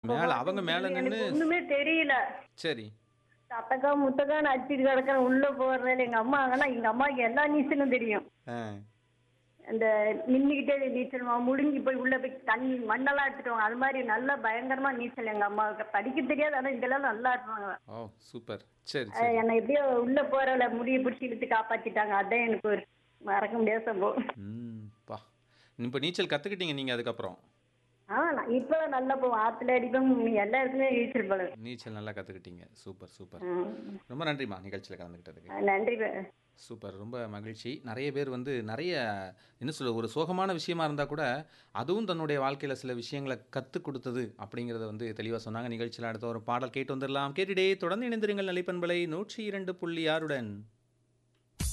மேல அவங்க மேல எனக்கு நின்னு ஒண்ணுமே தெரியல சரி தத்தக்கா முத்தக்கான்னு அடிச்சிட்டு கிடக்கிறேன் உள்ள போறதுல எங்க அம்மா ஆனா எங்க அம்மாவுக்கு எல்லா நீச்சலும் தெரியும் ஆ அந்த நின்னுக்கிட்டே நீச்சல் மா- முழுங்கி போய் உள்ள போய் தண்ணி மண்ணெல்லாம் எடுத்துட்டோம் அது மாதிரி நல்லா பயங்கரமா நீச்சல் எங்க அம்மாவுக்கு படிக்க தெரியாது ஆனா இதெல்லாம் நல்லா இருப்பாங்க ஓ சூப்பர் சரி அஹ் சரி என்னை எப்படியோ உள்ள போறவள முடிய பிடிச்சி இழுத்து காப்பாத்திட்டாங்க அதான் எனக்கு ஒரு மறக்க முடியாத சம்பவம் ம் பா இப்போ நீச்சல் கற்றுக்கிட்டீங்க நீங்கள் அதுக்கப்புறம் ஆ நான் இப்பதான் நல்லா போவோம் ஆத்துல அடிப்போம் எல்லா இடத்துலயும் நீச்சல் போல நீச்சல் நல்லா கற்றுக்கிட்டீங்க சூப்பர் சூப்பர் ரொம்ப நன்றிம்மா நிகழ்ச்சியில் கலந்துக்கிட்டதுக்கு நன்றி ப- சூப்பர் ரொம்ப மகிழ்ச்சி நிறைய பேர் வந்து நிறைய என்ன சொல்ல ஒரு சோகமான விஷயமா இருந்தால் கூட அதுவும் தன்னுடைய வாழ்க்கையில் சில விஷயங்களை கற்றுக் கொடுத்தது அப்படிங்கிறத வந்து தெளிவாக சொன்னாங்க நிகழ்ச்சியில் அடுத்த ஒரு பாடல் கேட்டு வந்துடலாம் கேட்டுடே தொடர்ந்து இணைந்திருங்கள் நிலைப்பண்பலை நூற்றி இரண்டு புள்ளி ஆறுடன்